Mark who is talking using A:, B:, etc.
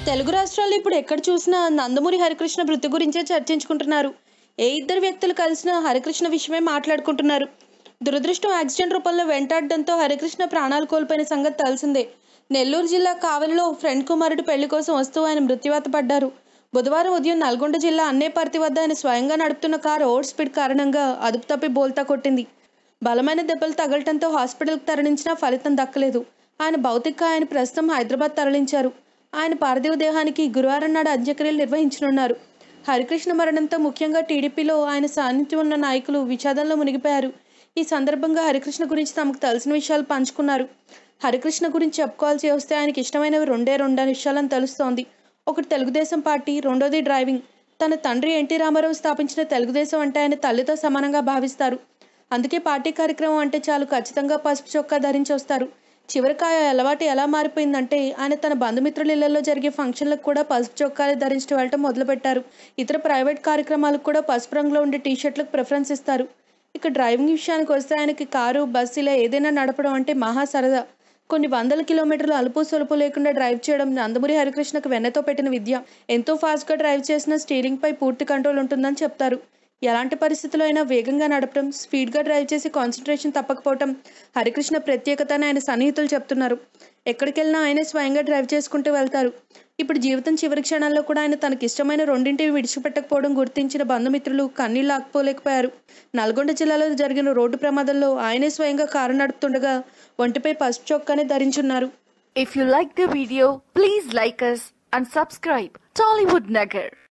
A: తెలుగు రాష్ట్రాల్లో ఇప్పుడు ఎక్కడ చూసినా నందమూరి హరికృష్ణ వృత్తి గురించే చర్చించుకుంటున్నారు ఏ ఇద్దరు వ్యక్తులు కలిసినా హరికృష్ణ విషయమే మాట్లాడుకుంటున్నారు దురదృష్టం యాక్సిడెంట్ రూపంలో వెంటాడడంతో హరికృష్ణ ప్రాణాలు కోల్పోయిన సంగతి తెలిసిందే నెల్లూరు జిల్లా కావలిలో ఫ్రెండ్ కుమారుడు పెళ్లి కోసం వస్తూ ఆయన మృత్యువాత పడ్డారు బుధవారం ఉదయం నల్గొండ జిల్లా అన్నేపర్తి వద్ద ఆయన స్వయంగా నడుపుతున్న కారు ఓవర్ స్పీడ్ కారణంగా అదుపు తప్పి బోల్తా కొట్టింది బలమైన దెబ్బలు తగలటంతో హాస్పిటల్కి తరలించినా ఫలితం దక్కలేదు ఆయన భౌతిక ఆయన ప్రస్తుతం హైదరాబాద్ తరలించారు ఆయన పార్థివ దేహానికి గురువారం నాడు అంత్యక్రియలు నిర్వహించనున్నారు హరికృష్ణ మరణంతో ముఖ్యంగా టీడీపీలో ఆయన సాన్నిధ్యం ఉన్న నాయకులు విషాదంలో మునిగిపోయారు ఈ సందర్భంగా హరికృష్ణ గురించి తమకు తెలిసిన విషయాలు పంచుకున్నారు హరికృష్ణ గురించి చెప్పుకోవాల్సి వస్తే ఆయనకి ఇష్టమైనవి రెండే రెండు విషయాలని తెలుస్తోంది ఒకటి తెలుగుదేశం పార్టీ రెండోది డ్రైవింగ్ తన తండ్రి ఎన్టీ రామారావు స్థాపించిన తెలుగుదేశం అంటే ఆయన తల్లితో సమానంగా భావిస్తారు అందుకే పార్టీ కార్యక్రమం అంటే చాలు ఖచ్చితంగా పసుపు చొక్కా ధరించి వస్తారు చివరికి ఆ అలవాటు ఎలా మారిపోయిందంటే ఆయన తన బంధుమిత్రుల ఇళ్లలో జరిగే ఫంక్షన్లకు కూడా పసుపు చొక్కాలు ధరించి వెళ్ళటం మొదలుపెట్టారు ఇతర ప్రైవేట్ కార్యక్రమాలకు కూడా పసుపు రంగులో ఉండే టీ షర్ట్లకు ప్రిఫరెన్స్ ఇస్తారు ఇక డ్రైవింగ్ విషయానికి వస్తే ఆయనకి కారు బస్సు ఇలా ఏదైనా నడపడం అంటే మహా సరదా కొన్ని వందల కిలోమీటర్లు అలుపు సొలుపు లేకుండా డ్రైవ్ చేయడం నందమూరి హరికృష్ణకు వెన్నతో పెట్టిన విద్య ఎంతో ఫాస్ట్గా డ్రైవ్ చేసిన స్టీరింగ్ పై పూర్తి కంట్రోల్ ఉంటుందని చెప్తారు ఎలాంటి పరిస్థితుల్లో అయినా వేగంగా నడపడం స్పీడ్గా డ్రైవ్ చేసి కాన్సన్ట్రేషన్ తప్పకపోవడం హరికృష్ణ ప్రత్యేకత అని ఆయన సన్నిహితులు చెప్తున్నారు ఎక్కడికి వెళ్ళినా ఆయనే స్వయంగా డ్రైవ్ చేసుకుంటూ వెళ్తారు ఇప్పుడు జీవితం చివరి క్షణాల్లో కూడా ఆయన తనకి ఇష్టమైన రెండింటివి విడిచిపెట్టకపోవడం గుర్తించిన బంధుమిత్రులు కన్నీళ్ళు ఆకపోలేకపోయారు నల్గొండ జిల్లాలో జరిగిన రోడ్డు ప్రమాదంలో ఆయనే స్వయంగా కారు నడుపుతుండగా ఒంటిపై పసుపు చొక్కానే ధరించున్నారు
B: If you like the video, please like us and subscribe Tollywood Nagar.